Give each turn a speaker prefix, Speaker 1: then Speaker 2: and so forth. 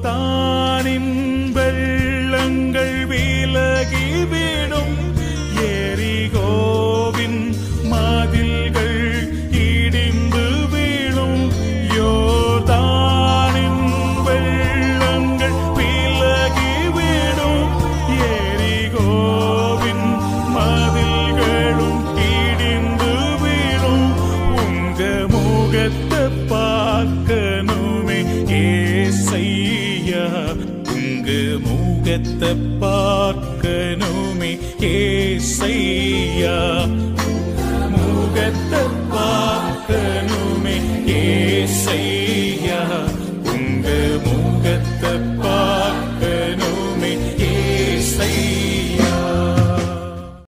Speaker 1: யோர்தானின் வெள்ளங்கள் விலகிவிடும் எரிகோவின் மதில்கள் இடிந்து வீழும் யோர்தானின் வெள்ளங்கள் விலகிவிடும் எரிகோவின் மதில்களும் இடிந்து வீழும் உங்க முகத்தை பார்க்கணுமே ஏசையா உங்க முகத்தை பார்க்கணுமே ஏசையா முகத்தை பார்க்கணுமே ஏசையா